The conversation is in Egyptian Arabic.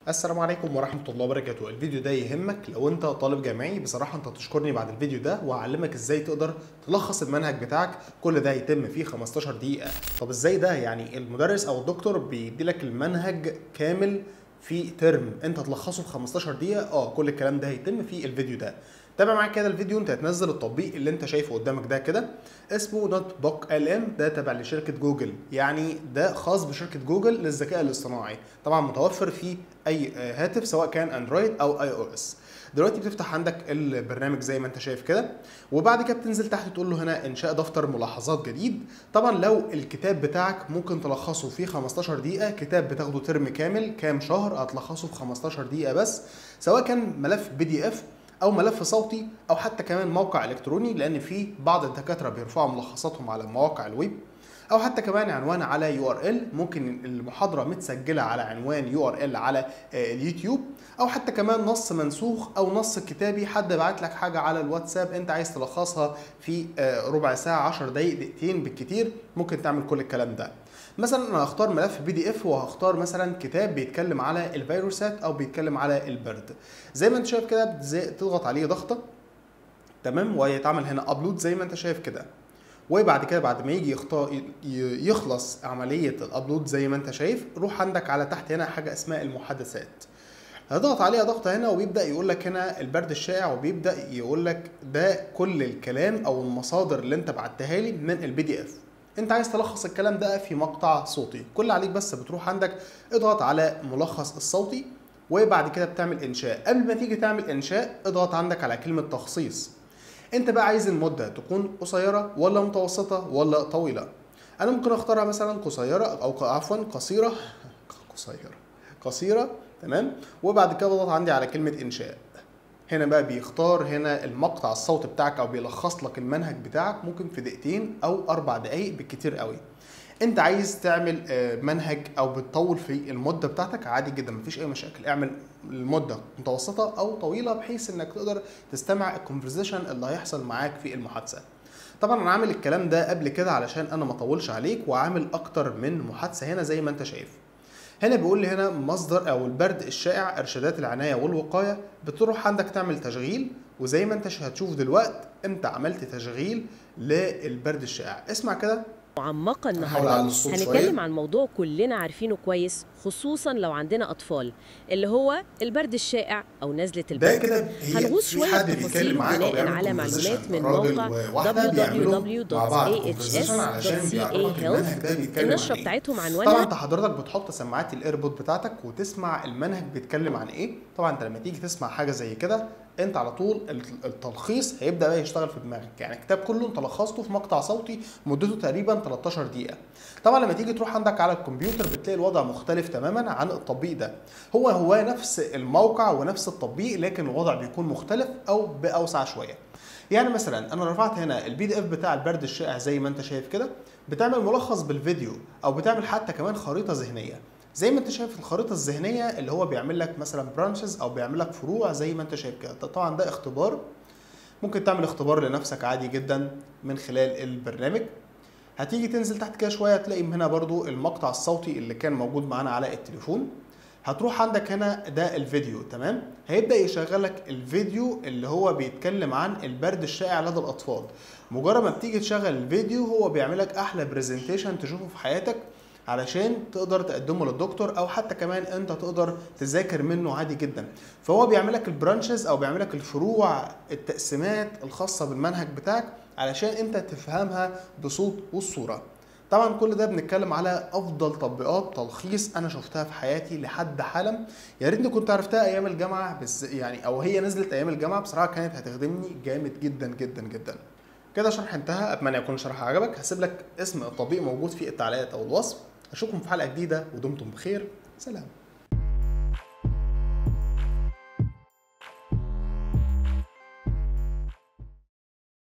السلام عليكم ورحمة الله وبركاته الفيديو ده يهمك لو انت طالب جامعي بصراحة انت تشكرني بعد الفيديو ده وهعلمك ازاي تقدر تلخص المنهج بتاعك كل ده يتم فيه 15 دقيقة طب ازاي ده يعني المدرس او الدكتور بيديلك المنهج كامل في ترم انت تلخصه في 15 دقيقة اه كل الكلام ده هيتم في الفيديو ده تابع معاك كده الفيديو انت هتنزل التطبيق اللي انت شايفه قدامك ده كده اسمه نوت بوك ال ام ده تبع لشركه جوجل يعني ده خاص بشركه جوجل للذكاء الاصطناعي طبعا متوفر في اي هاتف سواء كان اندرويد او اي او اس دلوقتي بتفتح عندك البرنامج زي ما انت شايف كده وبعد كده بتنزل تحت تقول له هنا انشاء دفتر ملاحظات جديد طبعا لو الكتاب بتاعك ممكن تلخصه في 15 دقيقه كتاب بتاخده ترم كامل كام شهر هتلخصه في 15 دقيقه بس سواء كان ملف بي دي اف او ملف صوتي او حتى كمان موقع الكتروني لان في بعض الدكاتره بيرفعوا ملخصاتهم على مواقع الويب او حتى كمان عنوان على يو ار ال ممكن المحاضره متسجله على عنوان يو ار ال على اليوتيوب او حتى كمان نص منسوخ او نص كتابي حد بعت لك حاجه على الواتساب انت عايز تلخصها في ربع ساعه 10 دقائق دقيقتين بالكتير ممكن تعمل كل الكلام ده مثلا انا هختار ملف بي دي اف وهختار مثلا كتاب بيتكلم على الفيروسات او بيتكلم على البرد زي ما انت شايف كده تضغط عليه ضغطه تمام ويتعمل هنا ابلود زي ما انت شايف كده وبعد كده بعد ما يجي يختار يخلص عمليه الابلود زي ما انت شايف روح عندك على تحت هنا حاجه اسمها المحادثات هضغط عليها ضغطه هنا وبيبدا يقول لك هنا البرد الشائع وبيبدا يقول لك ده كل الكلام او المصادر اللي انت بعتها لي من البي دي اف انت عايز تلخص الكلام ده في مقطع صوتي كل عليك بس بتروح عندك اضغط على ملخص الصوتي وبعد كده بتعمل انشاء قبل ما تيجي تعمل انشاء اضغط عندك على كلمه تخصيص انت بقى عايز المده تكون قصيره ولا متوسطه ولا طويله انا ممكن اختارها مثلا قصيره او عفوا قصيره قصيره قصيره تمام وبعد كده بضغط عندي على كلمه انشاء هنا بقى بيختار هنا المقطع الصوتي بتاعك او بيلخص لك المنهج بتاعك ممكن في دقيقتين او اربع دقائق بالكتير قوي انت عايز تعمل منهج او بتطول في المده بتاعتك عادي جدا مفيش اي مشاكل اعمل المده متوسطه او طويله بحيث انك تقدر تستمع الكونفرزيشن اللي هيحصل معاك في المحادثه طبعا انا عامل الكلام ده قبل كده علشان انا ما اطولش عليك وعامل اكتر من محادثه هنا زي ما انت شايف هنا بيقول لي هنا مصدر او البرد الشائع ارشادات العنايه والوقايه بتروح عندك تعمل تشغيل وزي ما انت هتشوف دلوقتي انت عملت تشغيل للبرد الشائع اسمع كده معمقة النهاردة هنتكلم عن موضوع كلنا عارفينه كويس خصوصا لو عندنا أطفال اللي هو البرد الشائع أو نزلة البرد كده هنغوص شوية تفاصيل بناء على معلومات من موقع www.ahs.ca.health النشرة بتاعتهم عنوانها طبعا انت حضرتك بتحط سماعات الايربود بتاعتك وتسمع المنهج بيتكلم عن ايه طبعا انت لما تيجي تسمع حاجه زي كده انت على طول التلخيص هيبدا بقى يشتغل في دماغك يعني الكتاب كله انت لخصته في مقطع صوتي مدته تقريبا 13 دقيقه طبعا لما تيجي تروح عندك على الكمبيوتر بتلاقي الوضع مختلف تماما عن التطبيق ده هو هو نفس الموقع ونفس التطبيق لكن الوضع بيكون مختلف او باوسع شويه يعني مثلا انا رفعت هنا البي دي اف بتاع البرد الشائع زي ما انت شايف كده بتعمل ملخص بالفيديو او بتعمل حتى كمان خريطه ذهنيه زي ما انت شايف الخريطه الذهنيه اللي هو بيعمل لك مثلا برانشز او بيعمل لك فروع زي ما انت شايف كده طبعا ده اختبار ممكن تعمل اختبار لنفسك عادي جدا من خلال البرنامج هتيجي تنزل تحت كده شويه تلاقي هنا برضو المقطع الصوتي اللي كان موجود معانا على التليفون هتروح عندك هنا ده الفيديو تمام هيبدا يشغل لك الفيديو اللي هو بيتكلم عن البرد الشائع لدى الاطفال مجرد ما بتيجي تشغل الفيديو هو بيعمل لك احلى برزنتيشن تشوفه في حياتك علشان تقدر تقدمه للدكتور او حتى كمان انت تقدر تذاكر منه عادي جدا فهو بيعمل لك البرانشز او بيعمل لك الفروع التقسيمات الخاصه بالمنهج بتاعك علشان انت تفهمها بصوت والصوره طبعا كل ده بنتكلم على افضل تطبيقات تلخيص انا شفتها في حياتي لحد حالا يا ريتني كنت عرفتها ايام الجامعه بس يعني او هي نزلت ايام الجامعه بصراحه كانت هتخدمني جامد جدا جدا جدا كده شرح انتهى اتمنى يكون الشرح عجبك هسيب لك اسم التطبيق موجود في التعليقات او الوصف اشوفكم في حلقه جديده ودمتم بخير سلام